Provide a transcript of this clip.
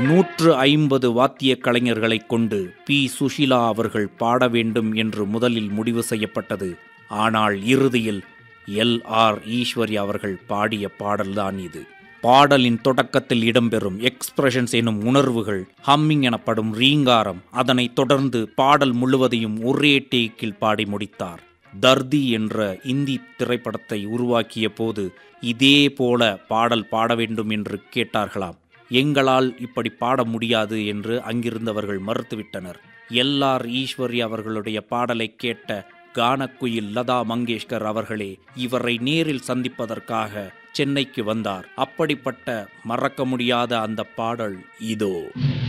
நூற்று ஐம்பது வாத்திய கலைஞர்களைக் கொண்டு பி சுஷிலா அவர்கள் பாட வேண்டும் என்று முதலில் முடிவு செய்யப்பட்டது ஆனால் இறுதியில் எல் ஆர் ஈஸ்வரி அவர்கள் பாடிய பாடல்தான் இது பாடலின் தொடக்கத்தில் இடம்பெறும் எக்ஸ்பிரஷன்ஸ் எனும் உணர்வுகள் ஹம்மிங் எனப்படும் ரீங்காரம் அதனைத் தொடர்ந்து பாடல் முழுவதையும் ஒரே டேக்கில் பாடி முடித்தார் தர்தி என்ற இந்தி திரைப்படத்தை உருவாக்கிய போது இதே போல பாடல் பாட வேண்டும் என்று கேட்டார்களாம் எங்களால் இப்படி பாட முடியாது என்று அங்கிருந்தவர்கள் மறுத்துவிட்டனர் எல்ஆர் ஈஸ்வரி அவர்களுடைய பாடலை கேட்ட கானக்குயில் லதா மங்கேஷ்கர் அவர்களே இவரை நேரில் சந்திப்பதற்காக சென்னைக்கு வந்தார் அப்படிப்பட்ட மறக்க முடியாத அந்த பாடல் இதோ